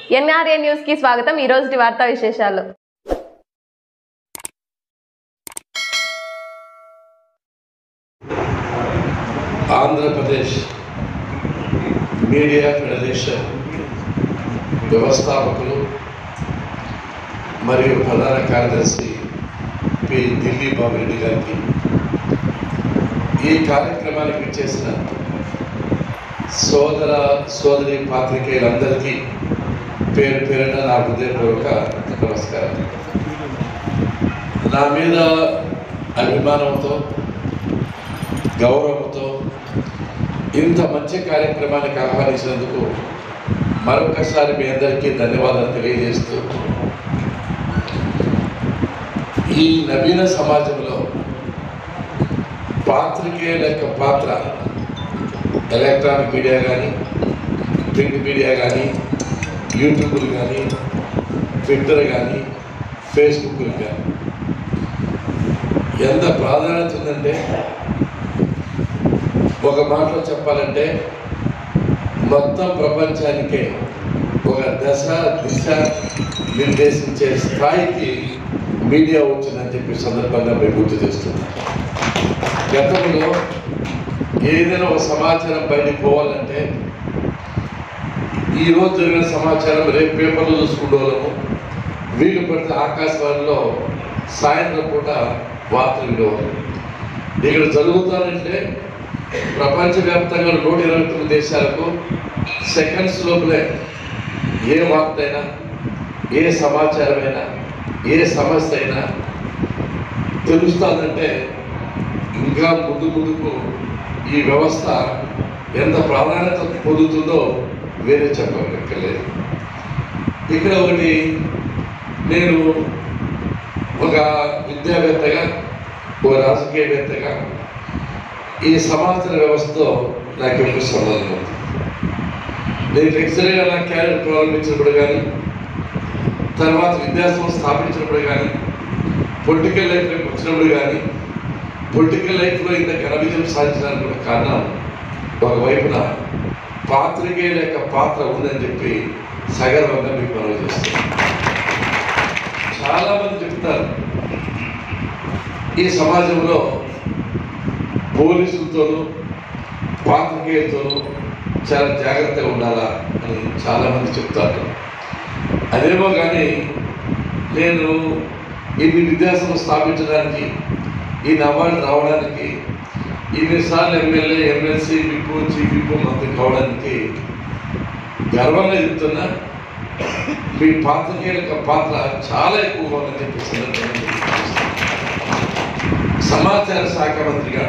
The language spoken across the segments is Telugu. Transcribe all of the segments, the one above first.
ఎన్ఆర్ఏ న్యూస్ కి స్వాగతం ఈ రోజు వార్తా విశేషాలు ఆంధ్రప్రదేశ్ మీడియా ఫెడరేషన్ వ్యవస్థాపకులు మరియు ప్రధాన కార్యదర్శి పి ఢిల్లీ బాబురెడ్డి గారికి ఈ కార్యక్రమానికి ఇచ్చేసిన సోదర సోదరి పాత్రికేయులందరికీ పేరు పేరున నా హృదయపూర్వక నమస్కారం నా మీద అభిమానంతో గౌరవంతో ఇంత మంచి కార్యక్రమానికి ఆహ్వానించినందుకు మరొకసారి మీ అందరికీ ధన్యవాదాలు తెలియజేస్తూ ఈ నవీన సమాజంలో పాత్రికేయుల యొక్క పాత్ర ఎలక్ట్రానిక్ మీడియా కానీ ప్రింట్ మీడియా కానీ యూట్యూబ్లు కానీ ట్విట్టర్ కానీ ఫేస్బుక్లు కానీ ఎంత ప్రాధాన్యత ఉందంటే ఒక మాటలో చెప్పాలంటే మొత్తం ప్రపంచానికే ఒక దశ దిశ నిర్దేశించే స్థాయికి మీడియా వచ్చిందని చెప్పి సందర్భంగా మేము గుర్తు చేస్తున్నాం గతంలో ఏదైనా ఒక సమాచారం బయటికి పోవాలంటే ఈ రోజు జరిగిన సమాచారం రేపు పేపర్లో చూసుకుంటూ వాళ్ళము వీలు పడితే ఆకాశవాణిలో సాయంత్రం పూట వార్తలు వినేవాళ్ళు ఇక్కడ జరుగుతానంటే ప్రపంచవ్యాప్తంగా నూట ఇరవై తొమ్మిది దేశాలకు సెకండ్స్ లోపలే ఏ వార్త అయినా ఏ సమాచారమైనా ఏ సమస్య అయినా తెలుస్తుందంటే ఇంకా ముందు ముందుకు ఈ వ్యవస్థ ఎంత ప్రాధాన్యత పొందుతుందో వేరే చెప్పక్కర్లేదు ఇక్కడ ఒకటి నేను ఒక విద్యావేత్తగా ఒక రాజకీయవేత్తగా ఈ సమాచార వ్యవస్థతో నాకు ఎప్పుడు సంబంధం ఉంది నేను లెక్చరర్గా నా క్యారియర్ ప్రారంభించినప్పుడు కానీ తర్వాత విద్యాసంస్థ స్థాపించినప్పుడు కానీ పొలిటికల్ లైఫ్లోకి వచ్చినప్పుడు కానీ పొలిటికల్ లైఫ్లో ఇంత ఘన విజయం సాధించడానికి కూడా కారణం ఒకవైపున పాత్రికేయుల యొక్క పాత్ర ఉందని చెప్పి సగర్వంగా మీకు మనవి చేస్తున్నాను చాలా మంది చెప్తారు ఈ సమాజంలో పోలీసులతోనూ పాత్రికేయులతోనూ చాలా జాగ్రత్తగా ఉండాలా అని చాలామంది చెప్తారు అదేమో కానీ నేను ఇన్ని విద్యాసంస్థ స్థాపించడానికి ఈ అవార్డు రావడానికి ఇన్నిసార్లు MLA MLC whip chief whip మంత్రి కావడానికి గర్వంగా చెప్తున్నా మీ పాత్రికేయుల యొక్క పాత్ర చాలా ఎక్కువగా ఉందని చెప్పి సందర్భంగా తెలియజేస్తున్నాను. సమాచార శాఖ మంత్రిగా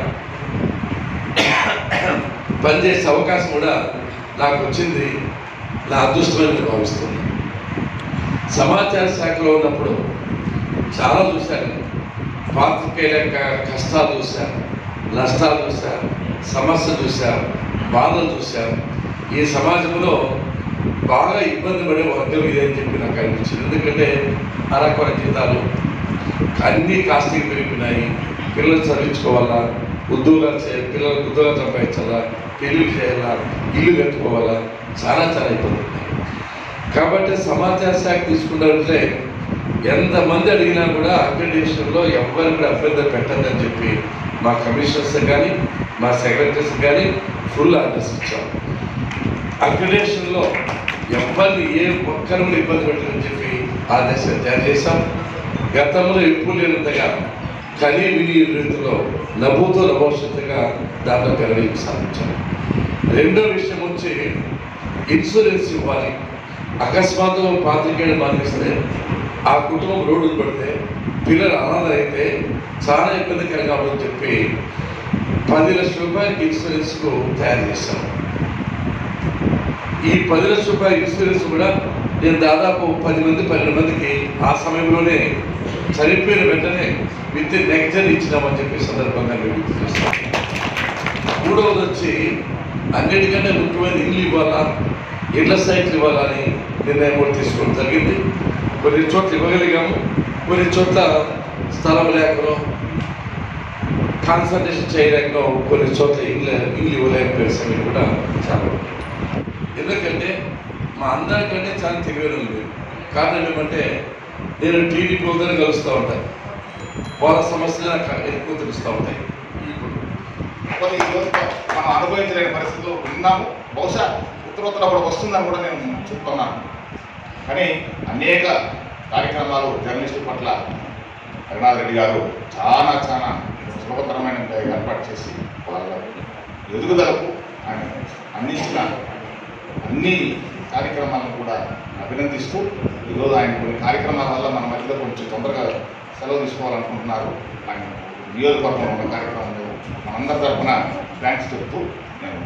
పనిచేసే అవకాశం కూడా నాకు వచ్చింది నా అదృష్టమని భావిస్తుంది సమాచార శాఖలో ఉన్నప్పుడు చాలా చూశాను పాత్రికేయుల యొక్క కష్టాలు చూశాను నష్టాలు చూశాను సమస్య చూశాను బాధలు చూశాను ఈ సమాజంలో బాగా ఇబ్బంది పడే వర్గం ఇదని చెప్పి నాకు అనిపించింది ఎందుకంటే అరకొర జీతాలు అన్ని కాస్టింగ్ పెరిగిపోయినాయి పిల్లలు చదివించుకోవాలా ఉద్యోగాలు చేయాలి పిల్లలకు ఉద్యోగాలు సంపాదించాలా పెళ్లి చేయాలా ఇల్లు కట్టుకోవాలా చాలా చాలా ఇబ్బంది ఉన్నాయి కాబట్టి సమాచార శాఖ తీసుకున్నారంటే ఎంతమంది అడిగినా కూడా అక్రిడేషన్లో ఎవరు కూడా అభ్యర్థన పెట్టద్దని చెప్పి మా కమిషనర్స్ కానీ మా సెక్రటరీస్ కానీ ఫుల్ ఆర్డర్స్ ఇచ్చాం అక్రిడేషన్లో ఎవరిని ఏ ఒక్కరు కూడా ఇబ్బంది పెట్టదని చెప్పి ఆదేశాలు జారీ చేశాం గతంలో ఎప్పుడు లేనంతగా కనీ విని రీతిలో నవ్వుతో నమోషంతగా దాంట్లో పెరగడానికి సాధించాం రెండో విషయం వచ్చి ఇన్సూరెన్స్ ఇవ్వాలి అకస్మాత్తుగా పాత్రికేయుడు మరణిస్తే ఆ కుటుంబం రోడ్డు పడితే పిల్లలు అనాథ అయితే చాలా ఇబ్బందికరంగా ఉందని చెప్పి పది లక్షల రూపాయలకి ఇన్సూరెన్స్కు తయారు చేశాం ఈ పది లక్షల రూపాయల ఇన్సూరెన్స్ కూడా నేను దాదాపు పది మంది పన్నెండు మందికి ఆ సమయంలోనే చనిపోయిన వెంటనే విత్ నెక్స్ట్ ఇచ్చినామని చెప్పి సందర్భంగా మేము గుర్తు చేస్తాం మూడవది వచ్చి అన్నిటికంటే ముఖ్యమైన ఇల్లు ఇవ్వాలా ఇళ్ల సైట్లు ఇవ్వాలని నిర్ణయం కూడా తీసుకోవడం జరిగింది కొన్ని చోట్ల ఇవ్వగలిగాము కొన్ని చోట్ల స్థలం లేకనో కాన్సన్ట్రేషన్ చేయలేకనో కొన్ని చోట్ల ఇల్లు ఇల్లు ఇవ్వలేకపోయిన సమయం కూడా చాలా ఉంది. ఎందుకంటే మా అందరికంటే చాలా తెలివైన ఉంది కారణం ఏమంటే నేను టీడీపీ వద్దరు కలుస్తూ ఉంటాను వాళ్ళ సమస్యలు నాకు ఎక్కువ తెలుస్తూ ఉంటాయి ఇప్పుడు కొన్ని ఈరోజు మనం అనుభవించలేని పరిస్థితులు ఉన్నాము బహుశా ఉత్తరోత్తర కూడా వస్తుందని కూడా నేను చెప్తున్నాను కానీ అనేక కార్యక్రమాలు జర్నలిస్టుల పట్ల రఘునాథ్ రెడ్డి గారు చాలా చాలా సులభతరమైన ఏర్పాటు చేసి వాళ్ళ ఎదుగుదలకు ఆయన అందించిన అన్ని కార్యక్రమాలను కూడా అభినందిస్తూ ఈరోజు ఆయన కొన్ని కార్యక్రమాల వల్ల మన మధ్యలో కొంచెం తొందరగా సెలవు తీసుకోవాలనుకుంటున్నారు ఆయన నియోజకవర్గంలో ఉన్న కార్యక్రమం మనందరి తరఫున థ్యాంక్స్ చెప్తూ నేను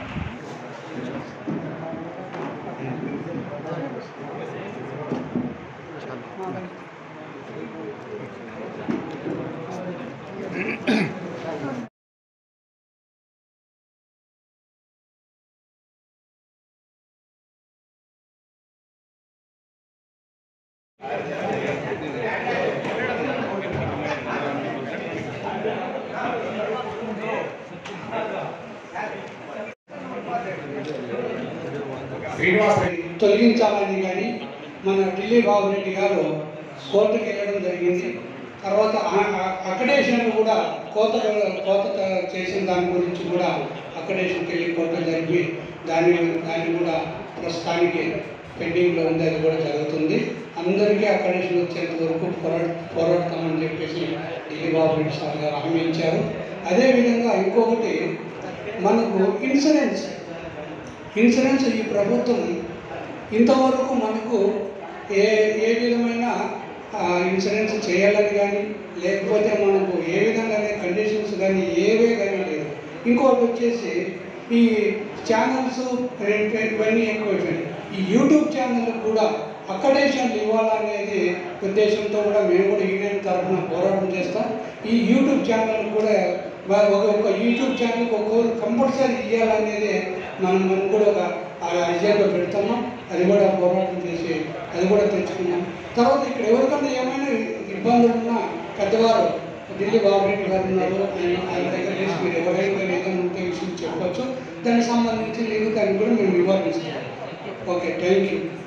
శ్రీనివాస్ రెడ్డి తొలగించాలని కానీ మన ఢిల్లీ బాబు రెడ్డి గారు కోర్టుకు వెళ్ళడం జరిగింది తర్వాత అకడేషన్ కూడా కోత కోత చేసిన దాని గురించి కూడా అకడేషన్కి వెళ్ళి కోర్టు జరిపి దాన్ని దాన్ని కూడా ప్రస్తుతానికి పెండింగ్లో ఉంది అది కూడా జరుగుతుంది అందరికీ అకడేషన్ వచ్చేంత వరకు పోరాట పోరాడతామని చెప్పేసి ఢిల్లీ బాబు రెడ్డి సార్ గారు హామీ ఇచ్చారు అదేవిధంగా ఇంకొకటి మనకు ఇన్సూరెన్స్ ఇన్సూరెన్స్ ఈ ప్రభుత్వం ఇంతవరకు మనకు ఏ ఏ విధమైన ఆ, ఇన్సూరెన్స్ చేయాలని కానీ లేకపోతే మనకు ఏ విధంగా కండిషన్స్ కానీ ఏవే కానీ లేదు ఇంకొకటి వచ్చేసి ఈ ఛానల్స్ ఇవన్నీ ఎక్కువైపోయినాయి ఈ యూట్యూబ్ ఛానల్ కూడా అక్కడేషన్లు ఇవ్వాలనేది ఉద్దేశంతో కూడా మేము కూడా యూనియన్ తరఫున పోరాటం చేస్తాం ఈ యూట్యూబ్ ఛానల్ కూడా వా- ఒక ఒక యూట్యూబ్ ఛానల్కి ఒక్కొక్కరు కంపల్సరీ ఇవ్వాలనేది మనం మనం కూడా ఒక అజెండా పెడతాము అది కూడా పోరాటం చేసి అది కూడా తెచ్చుకున్నాం తర్వాత ఇక్కడ ఎవరికన్నా ఏమైనా ఇబ్బందులు ఉన్నా పెద్దవారు ఢిల్లీ బాబురెడ్డి గారు ఉన్నారు ఆయన ఆయన దగ్గర చేసి మీరు ఎవరైనా కానీ ఏదైనా ఉంటే విషయం చెప్పవచ్చు దానికి సంబంధించి లేదు దాన్ని కూడా మేము వివరిస్తాం ఓకే థ్యాంక్ యూ